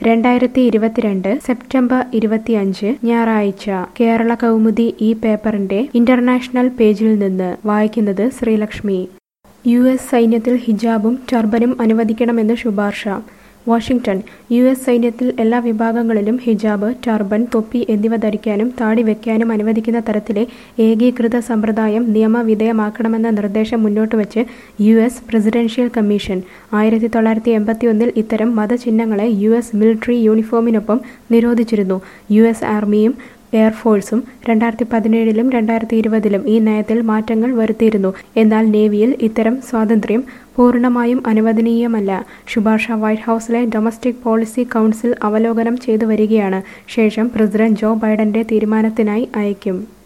രണ്ടായിരത്തി ഇരുപത്തിരണ്ട് സെപ്റ്റംബർ ഇരുപത്തിയഞ്ച് ഞായറാഴ്ച കേരള കൗമുദി ഈ പേപ്പറിന്റെ ഇന്റർനാഷണൽ പേജിൽ നിന്ന് വായിക്കുന്നത് ശ്രീലക്ഷ്മി യു എസ് സൈന്യത്തിൽ ഹിജാബും ടർബനും അനുവദിക്കണമെന്ന് ശുപാർശ വാഷിംഗ്ടൺ യു എസ് സൈന്യത്തിൽ എല്ലാ വിഭാഗങ്ങളിലും ഹിജാബ് ടർബൻ തൊപ്പി എന്നിവ ധരിക്കാനും താടി വെക്കാനും അനുവദിക്കുന്ന തരത്തിലെ ഏകീകൃത സമ്പ്രദായം നിയമവിധേയമാക്കണമെന്ന നിർദ്ദേശം മുന്നോട്ടുവച്ച് യു എസ് പ്രസിഡൻഷ്യൽ കമ്മീഷൻ ആയിരത്തി തൊള്ളായിരത്തി എൺപത്തിയൊന്നിൽ ഇത്തരം മതചിഹ്നങ്ങളെ യു എസ് മിലിറ്ററി യൂണിഫോമിനൊപ്പം നിരോധിച്ചിരുന്നു യു എസ് ആർമിയും എയർഫോഴ്സും രണ്ടായിരത്തി പതിനേഴിലും രണ്ടായിരത്തി ഇരുപതിലും ഈ നയത്തിൽ മാറ്റങ്ങൾ വരുത്തിയിരുന്നു എന്നാൽ നേവിയിൽ ഇത്തരം സ്വാതന്ത്ര്യം പൂർണ്ണമായും അനുവദനീയമല്ല ശുപാർശ വൈറ്റ് ഹൗസിലെ ഡൊമസ്റ്റിക് പോളിസി കൗൺസിൽ അവലോകനം ചെയ്തു വരികയാണ് ശേഷം പ്രസിഡന്റ് ജോ ബൈഡന്റെ തീരുമാനത്തിനായി അയക്കും